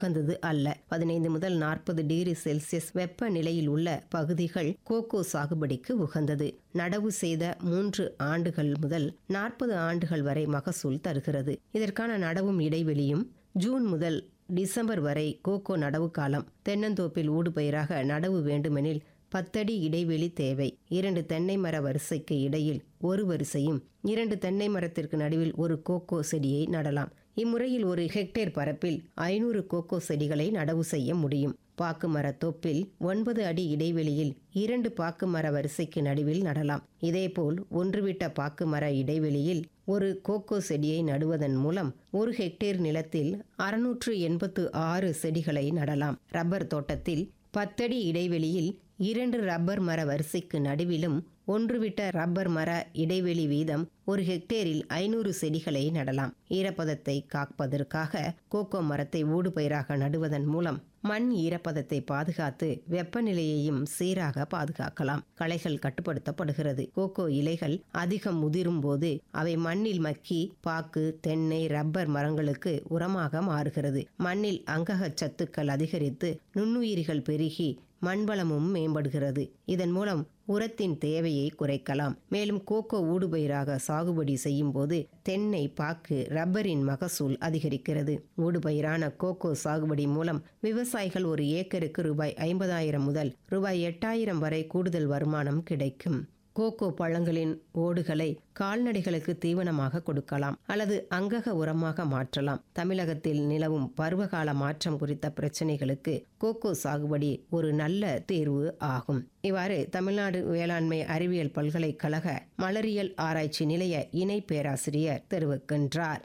உகந்தது அல்ல பதினைந்து முதல் நாற்பது டிகிரி செல்சியஸ் வெப்பநிலையில் உள்ள பகுதிகள் கோகோ சாகுபடிக்கு உகந்தது நடவு செய்த மூன்று ஆண்டுகள் முதல் நாற்பது ஆண்டுகள் வரை மகசூல் தருகிறது இதற்கான நடவும் இடைவெளியும் ஜூன் முதல் டிசம்பர் வரை கோகோ நடவு காலம் தென்னந்தோப்பில் ஊடுபயிராக நடவு வேண்டுமெனில் பத்தடி இடைவெளி தேவை இரண்டு தென்னை மர வரிசைக்கு இடையில் ஒரு வரிசையும் இரண்டு தென்னை மரத்திற்கு நடுவில் ஒரு கோகோ செடியை நடலாம் இம்முறையில் ஒரு ஹெக்டேர் பரப்பில் ஐநூறு கோகோ செடிகளை நடவு செய்ய முடியும் பாக்கு மர தோப்பில் ஒன்பது அடி இடைவெளியில் இரண்டு பாக்கு மர வரிசைக்கு நடுவில் நடலாம் இதேபோல் ஒன்றுவிட்ட பாக்கு மர இடைவெளியில் ஒரு கோகோ செடியை நடுவதன் மூலம் ஒரு ஹெக்டேர் நிலத்தில் அறுநூற்று எண்பத்து ஆறு செடிகளை நடலாம் ரப்பர் தோட்டத்தில் பத்தடி இடைவெளியில் இரண்டு ரப்பர் மர வரிசைக்கு நடுவிலும் ஒன்றுவிட்ட ரப்பர் மர இடைவெளி வீதம் ஒரு ஹெக்டேரில் ஐநூறு செடிகளை நடலாம் ஈரப்பதத்தை காப்பதற்காக கோகோ மரத்தை ஊடுபயிராக நடுவதன் மூலம் மண் ஈரப்பதத்தை பாதுகாத்து வெப்பநிலையையும் சீராக பாதுகாக்கலாம் களைகள் கட்டுப்படுத்தப்படுகிறது கோகோ இலைகள் அதிகம் முதிரும் போது அவை மண்ணில் மக்கி பாக்கு தென்னை ரப்பர் மரங்களுக்கு உரமாக மாறுகிறது மண்ணில் அங்கக சத்துக்கள் அதிகரித்து நுண்ணுயிரிகள் பெருகி மண்வளமும் மேம்படுகிறது இதன் மூலம் உரத்தின் தேவையை குறைக்கலாம் மேலும் கோகோ ஊடுபயிராக சாகுபடி செய்யும் போது தென்னை பாக்கு ரப்பரின் மகசூல் அதிகரிக்கிறது ஊடுபயிரான கோகோ சாகுபடி மூலம் விவசாயிகள் ஒரு ஏக்கருக்கு ரூபாய் ஐம்பதாயிரம் முதல் ரூபாய் எட்டாயிரம் வரை கூடுதல் வருமானம் கிடைக்கும் கோகோ பழங்களின் ஓடுகளை கால்நடைகளுக்கு தீவனமாக கொடுக்கலாம் அல்லது அங்கக உரமாக மாற்றலாம் தமிழகத்தில் நிலவும் பருவகால மாற்றம் குறித்த பிரச்சனைகளுக்கு கோகோ சாகுபடி ஒரு நல்ல தேர்வு ஆகும் இவ்வாறு தமிழ்நாடு வேளாண்மை அறிவியல் பல்கலைக்கழக மலரியல் ஆராய்ச்சி நிலைய இணை பேராசிரியர் தெரிவிக்கின்றார்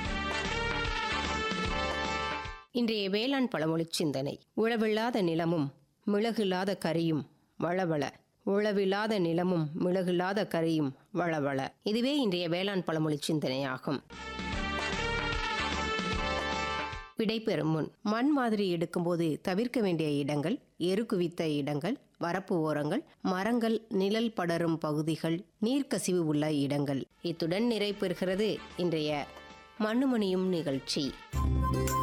இன்றைய வேளாண் பழமொழி சிந்தனை உழவில்லாத நிலமும் மிளகில்லாத கரியும் வளவள உழவில்லாத நிலமும் மிளகில்லாத கரியும் வளவள இதுவே இன்றைய வேளாண் பழமொழி சிந்தனையாகும் விடைபெறும் முன் மண் மாதிரி எடுக்கும்போது தவிர்க்க வேண்டிய இடங்கள் எரு குவித்த இடங்கள் வரப்பு ஓரங்கள் மரங்கள் நிழல் படரும் பகுதிகள் நீர்க்கசிவு உள்ள இடங்கள் இத்துடன் நிறைவு பெறுகிறது இன்றைய மண்ணுமணியும் நிகழ்ச்சி